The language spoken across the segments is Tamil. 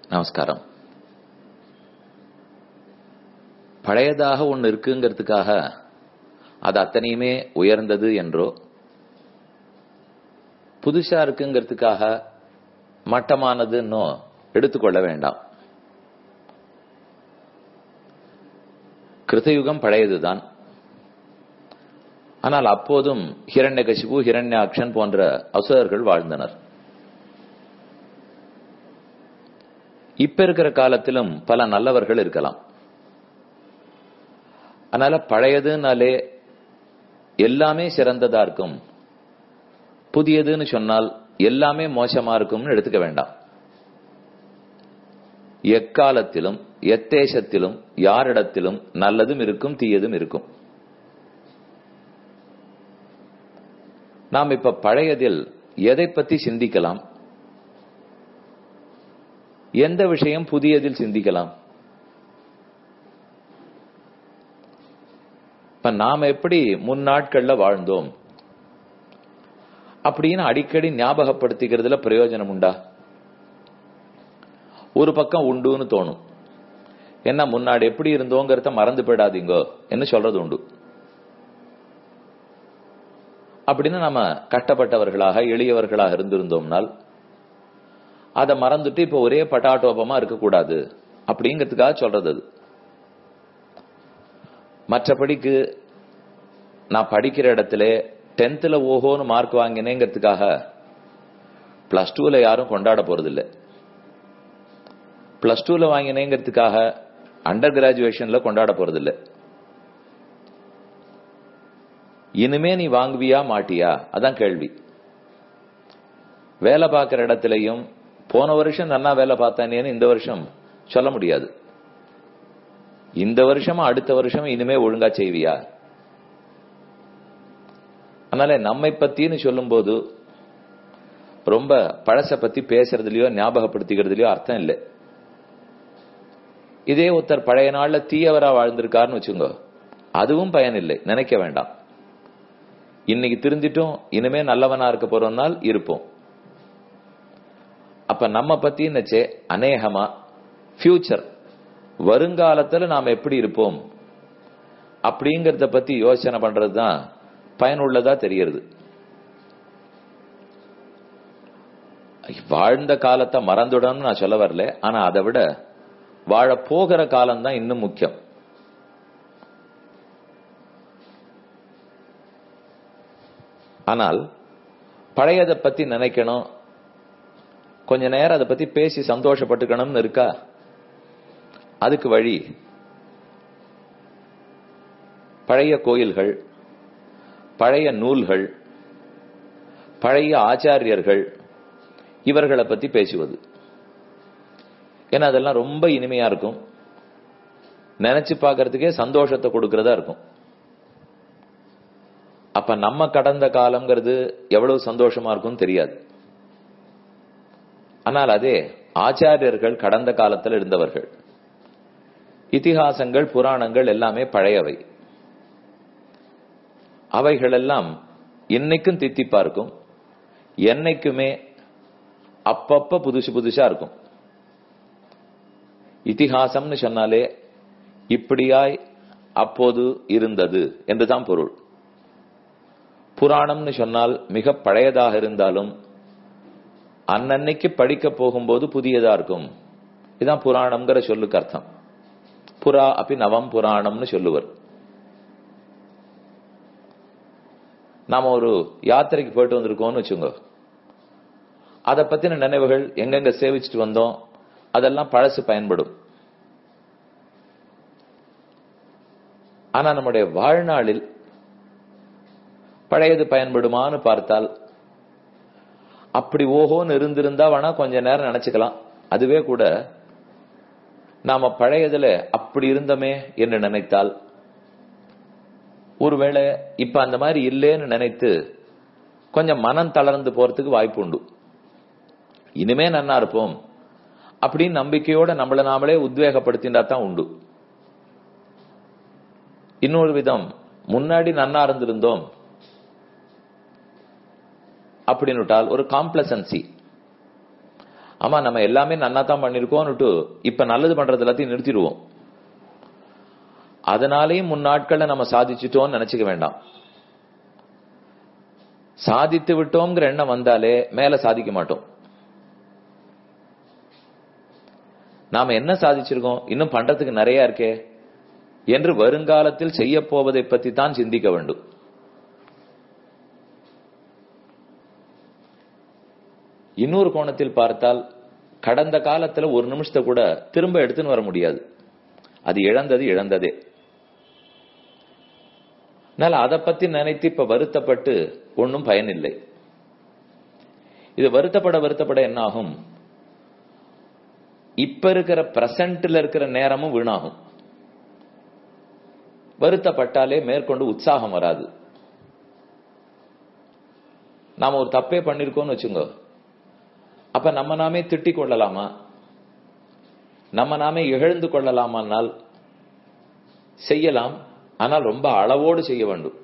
நமஸ்காரம் பழையதாக ஒன்று இருக்குங்கிறதுக்காக அது அத்தனையுமே உயர்ந்தது என்றோ புதுசா இருக்குங்கிறதுக்காக மட்டமானதுன்னோ எடுத்துக்கொள்ள வேண்டாம் கிருத்தயுகம் பழையதுதான் ஆனால் அப்போதும் ஹிரண்யகசிபு ஹிரண்யாக்ஷன் போன்ற அசுரர்கள் வாழ்ந்தனர் இப்ப இருக்கிற காலத்திலும் பல நல்லவர்கள் இருக்கலாம் அதனால பழையதுனாலே எல்லாமே சிறந்ததா இருக்கும் புதியதுன்னு சொன்னால் எல்லாமே மோசமா இருக்கும்னு எடுத்துக்க வேண்டாம் எக்காலத்திலும் எத்தேசத்திலும் யாரிடத்திலும் நல்லதும் இருக்கும் தீயதும் இருக்கும் நாம் இப்ப பழையதில் எதை பத்தி சிந்திக்கலாம் எந்த விஷயம் புதியதில் சிந்திக்கலாம் இப்ப நாம எப்படி முன்னாட்கள்ல வாழ்ந்தோம் அப்படின்னு அடிக்கடி ஞாபகப்படுத்திக்கிறதுல பிரயோஜனம் உண்டா ஒரு பக்கம் உண்டுன்னு தோணும் என்ன முன்னாடி எப்படி இருந்தோங்கிறத மறந்து போயிடாதீங்கோ என்ன சொல்றது உண்டு அப்படின்னு நம்ம கஷ்டப்பட்டவர்களாக எளியவர்களாக இருந்திருந்தோம்னால் அதை மறந்துட்டு இப்ப ஒரே பட்டாட்டோபமா இருக்கக்கூடாது அப்படிங்கிறதுக்காக சொல்றது அது மற்றபடிக்கு நான் படிக்கிற இடத்துல டென்த்ல ஓஹோன்னு மார்க் வாங்கினேங்கிறதுக்காக பிளஸ் டூல யாரும் கொண்டாட போறதில்லை பிளஸ் டூல வாங்கினேங்கிறதுக்காக அண்டர் கிராஜுவேஷன்ல கொண்டாட போறதில்லை இனிமே நீ வாங்குவியா மாட்டியா அதான் கேள்வி வேலை பார்க்கிற இடத்துலயும் போன வருஷம் நன்னா வேலை பார்த்தானேன்னு இந்த வருஷம் சொல்ல முடியாது இந்த வருஷமா அடுத்த வருஷம் இனிமே ஒழுங்கா செய்வியா அதனால நம்மை பத்தின்னு சொல்லும் போது ரொம்ப பழச பத்தி பேசுறதுலயோ ஞாபகப்படுத்திக்கிறதுலயோ அர்த்தம் இல்லை இதே ஒருத்தர் பழைய நாள்ல தீயவரா வாழ்ந்திருக்காருன்னு வச்சுங்க அதுவும் பயன் இல்லை நினைக்க வேண்டாம் இன்னைக்கு திருந்திட்டும் இனிமே நல்லவனா இருக்க போறோம்னால் இருப்போம் அப்ப நம்ம பத்தி நினைச்சே அநேகமா ஃபியூச்சர் வருங்காலத்துல நாம் எப்படி இருப்போம் அப்படிங்கறத பத்தி யோசனை பண்றதுதான் பயனுள்ளதா தெரியறது வாழ்ந்த காலத்தை மறந்துடணும்னு நான் சொல்ல வரல ஆனா அதை விட வாழ போகிற காலம் தான் இன்னும் முக்கியம் ஆனால் பழையதை பத்தி நினைக்கணும் கொஞ்ச நேரம் அதை பத்தி பேசி சந்தோஷப்பட்டுக்கணும்னு இருக்கா அதுக்கு வழி பழைய கோயில்கள் பழைய நூல்கள் பழைய ஆச்சாரியர்கள் இவர்களை பத்தி பேசுவது ஏன்னா அதெல்லாம் ரொம்ப இனிமையா இருக்கும் நினைச்சு பார்க்கறதுக்கே சந்தோஷத்தை கொடுக்கறதா இருக்கும் அப்ப நம்ம கடந்த காலம்ங்கிறது எவ்வளவு சந்தோஷமா இருக்கும் தெரியாது ஆனால் அதே ஆச்சாரியர்கள் கடந்த காலத்தில் இருந்தவர்கள் இதிகாசங்கள் புராணங்கள் எல்லாமே பழையவை அவைகள் எல்லாம் என்னைக்கும் தித்திப்பா இருக்கும் என்னைக்குமே அப்பப்ப புதுசு புதுசா இருக்கும் இதிகாசம்னு சொன்னாலே இப்படியாய் அப்போது இருந்தது என்றுதான் பொருள் புராணம்னு சொன்னால் மிக பழையதாக இருந்தாலும் அன்னன்னைக்கு படிக்க போகும்போது புதியதா இருக்கும் இதுதான் புராணம்ங்கிற சொல்லுக்கு அர்த்தம் புறா அப்படி நவம் புராணம்னு சொல்லுவர் நாம ஒரு யாத்திரைக்கு போயிட்டு வந்திருக்கோம்னு வச்சுங்க அதை பத்தின நினைவுகள் எங்கெங்க சேவிச்சுட்டு வந்தோம் அதெல்லாம் பழசு பயன்படும் ஆனா நம்முடைய வாழ்நாளில் பழையது பயன்படுமான்னு பார்த்தால் அப்படி ஓஹோன்னு இருந்திருந்தா வேணா கொஞ்ச நேரம் நினைச்சுக்கலாம் அதுவே கூட நாம பழையதுல அப்படி இருந்தோமே என்று நினைத்தால் ஒருவேளை இப்ப அந்த மாதிரி இல்லேன்னு நினைத்து கொஞ்சம் மனம் தளர்ந்து போறதுக்கு வாய்ப்பு உண்டு இனிமே நன்னா இருப்போம் அப்படின்னு நம்பிக்கையோட நம்மள நாமளே உத்வேகப்படுத்தினா தான் உண்டு இன்னொரு விதம் முன்னாடி நன்னா இருந்திருந்தோம் அப்படின்னுட்டால் ஒரு காம்ப்ளசன்சி ஆமா நம்ம எல்லாமே நன்னா தான் பண்ணிருக்கோம்னுட்டு இப்ப நல்லது பண்றது எல்லாத்தையும் நிறுத்திடுவோம் அதனாலேயும் முன்னாட்கள்ல நம்ம சாதிச்சுட்டோம்னு நினைச்சுக்க வேண்டாம் சாதித்து விட்டோங்கிற எண்ணம் வந்தாலே மேல சாதிக்க மாட்டோம் நாம என்ன சாதிச்சிருக்கோம் இன்னும் பண்றதுக்கு நிறைய இருக்கே என்று வருங்காலத்தில் செய்ய போவதை பத்தி தான் சிந்திக்க வேண்டும் இன்னொரு கோணத்தில் பார்த்தால் கடந்த காலத்துல ஒரு நிமிஷத்தை கூட திரும்ப எடுத்துன்னு வர முடியாது அது இழந்தது இழந்ததே அதனால அதை பத்தி நினைத்து இப்ப வருத்தப்பட்டு ஒன்னும் பயனில்லை இது வருத்தப்பட வருத்தப்பட என்ன ஆகும் இப்ப இருக்கிற பிரசன்ட்ல இருக்கிற நேரமும் வீணாகும் வருத்தப்பட்டாலே மேற்கொண்டு உற்சாகம் வராது நாம ஒரு தப்பே பண்ணிருக்கோம்னு வச்சுங்க அப்ப நம்ம நாமே திட்டிக் கொள்ளலாமா நம்ம நாமே இகழ்ந்து கொள்ளலாமானால் செய்யலாம் ஆனால் ரொம்ப அளவோடு செய்ய வேண்டும்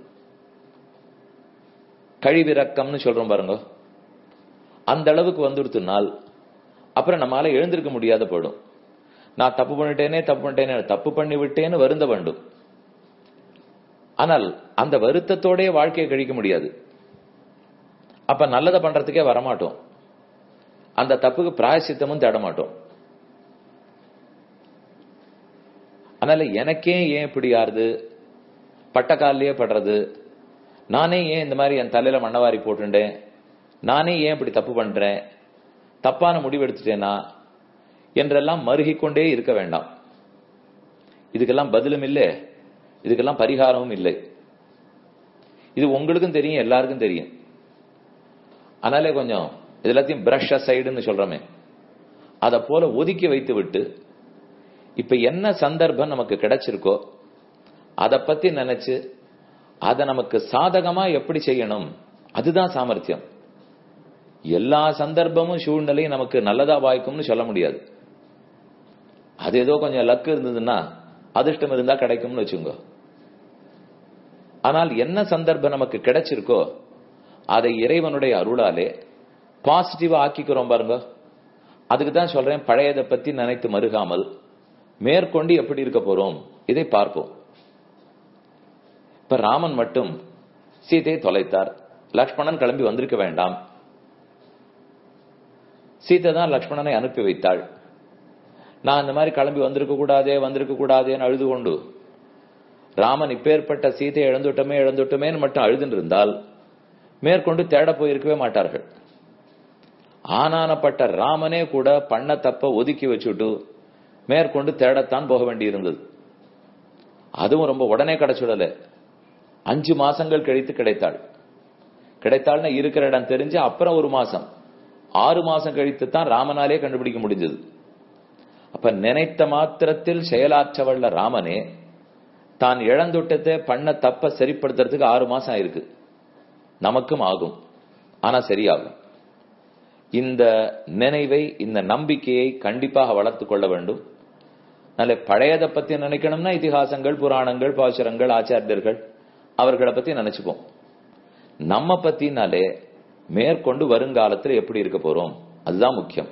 கழிவிறக்கம்னு சொல்றோம் பாருங்க அந்த அளவுக்கு வந்துடுத்துனால் அப்புறம் நம்மளால எழுந்திருக்க முடியாத போயிடும் நான் தப்பு பண்ணிட்டேனே தப்பு பண்ணிட்டேனே தப்பு பண்ணி விட்டேன்னு வருந்த வேண்டும் ஆனால் அந்த வருத்தத்தோடய வாழ்க்கையை கழிக்க முடியாது அப்ப நல்லதை பண்றதுக்கே வரமாட்டோம் அந்த தப்புக்கு பிராயசித்தமும் தேட மாட்டோம் அதனால எனக்கே ஏன் இப்படி ஆறுது பட்டக்காலிலேயே படுறது நானே ஏன் இந்த மாதிரி என் தலையில மண்ணவாரி போட்டுட்டேன் நானே ஏன் இப்படி தப்பு பண்றேன் தப்பான முடிவு எடுத்துட்டேனா என்றெல்லாம் மருகிக்கொண்டே இருக்க வேண்டாம் இதுக்கெல்லாம் பதிலும் இல்லை இதுக்கெல்லாம் பரிகாரமும் இல்லை இது உங்களுக்கும் தெரியும் எல்லாருக்கும் தெரியும் அதனாலே கொஞ்சம் இது எல்லாத்தையும் பிரஷ் சைடுன்னு சொல்றோமே அதை போல ஒதுக்கி வைத்து விட்டு இப்ப என்ன சந்தர்ப்பம் நமக்கு கிடைச்சிருக்கோ அதை பத்தி நினைச்சு அதை நமக்கு சாதகமா எப்படி செய்யணும் அதுதான் சாமர்த்தியம் எல்லா சந்தர்ப்பமும் சூழ்நிலையும் நமக்கு நல்லதா வாய்க்கும்னு சொல்ல முடியாது அது ஏதோ கொஞ்சம் லக்கு இருந்ததுன்னா அதிர்ஷ்டம் இருந்தா கிடைக்கும்னு வச்சுங்க ஆனால் என்ன சந்தர்ப்பம் நமக்கு கிடைச்சிருக்கோ அதை இறைவனுடைய அருளாலே பாசிட்டிவா ஆக்கிக்கிறோம் பாருங்க அதுக்கு தான் சொல்றேன் பழையதை பத்தி நினைத்து மருகாமல் மேற்கொண்டு எப்படி இருக்க போறோம் இதை பார்ப்போம் இப்ப ராமன் மட்டும் சீதையை தொலைத்தார் லக்ஷ்மணன் கிளம்பி வந்திருக்க வேண்டாம் சீதை தான் லக்ஷ்மணனை அனுப்பி வைத்தாள் நான் இந்த மாதிரி கிளம்பி வந்திருக்க கூடாதே வந்திருக்க கூடாதேன்னு அழுது கொண்டு ராமன் இப்பேற்பட்ட சீதையை இழந்துட்டோமே இழந்துட்டோமேன்னு மட்டும் அழுதுன்னு இருந்தால் மேற்கொண்டு தேட போயிருக்கவே மாட்டார்கள் ஆனானப்பட்ட ராமனே கூட பண்ண தப்ப ஒதுக்கி வச்சுட்டு மேற்கொண்டு தேடத்தான் போக வேண்டி இருந்தது அதுவும் ரொம்ப உடனே கிடைச்சுடல அஞ்சு மாசங்கள் கழித்து கிடைத்தாள் கிடைத்தாள்னா இருக்கிற இடம் தெரிஞ்சு அப்புறம் ஒரு மாசம் ஆறு மாசம் கழித்து தான் ராமனாலே கண்டுபிடிக்க முடிஞ்சது அப்ப நினைத்த மாத்திரத்தில் செயலாற்ற வல்ல ராமனே தான் இழந்துட்டத்தை பண்ண தப்ப சரிப்படுத்துறதுக்கு ஆறு மாசம் ஆயிருக்கு நமக்கும் ஆகும் ஆனா சரியாகும் இந்த நினைவை இந்த நம்பிக்கையை கண்டிப்பாக வளர்த்து கொள்ள வேண்டும் நல்ல பழையதை பத்தி நினைக்கணும்னா இதிகாசங்கள் புராணங்கள் பாசுரங்கள் ஆச்சாரியர்கள் அவர்களை பத்தி நினைச்சுப்போம் நம்ம பத்தினாலே மேற்கொண்டு வருங்காலத்தில் எப்படி இருக்க போறோம் அதுதான் முக்கியம்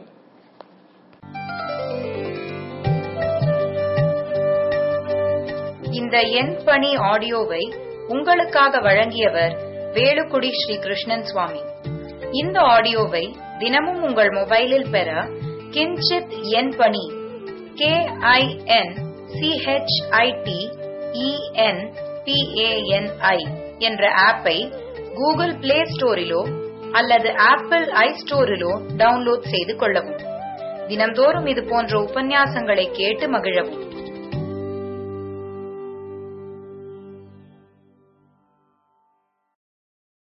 இந்த எண் பணி ஆடியோவை உங்களுக்காக வழங்கியவர் வேலுக்குடி ஸ்ரீ கிருஷ்ணன் சுவாமி இந்த ஆடியோவை தினமும் உங்கள் மொபைலில் பெற கிஞ்சித் எண் பணி கே ஐ என் சிஹெச்ஐடி இஎன் பிஏஎன்ஐ என்ற ஆப்பை கூகுள் பிளே ஸ்டோரிலோ அல்லது ஆப்பிள் ஐ ஸ்டோரிலோ டவுன்லோட் செய்து கொள்ளவும் தினந்தோறும் இது போன்ற உபன்யாசங்களை கேட்டு மகிழவும்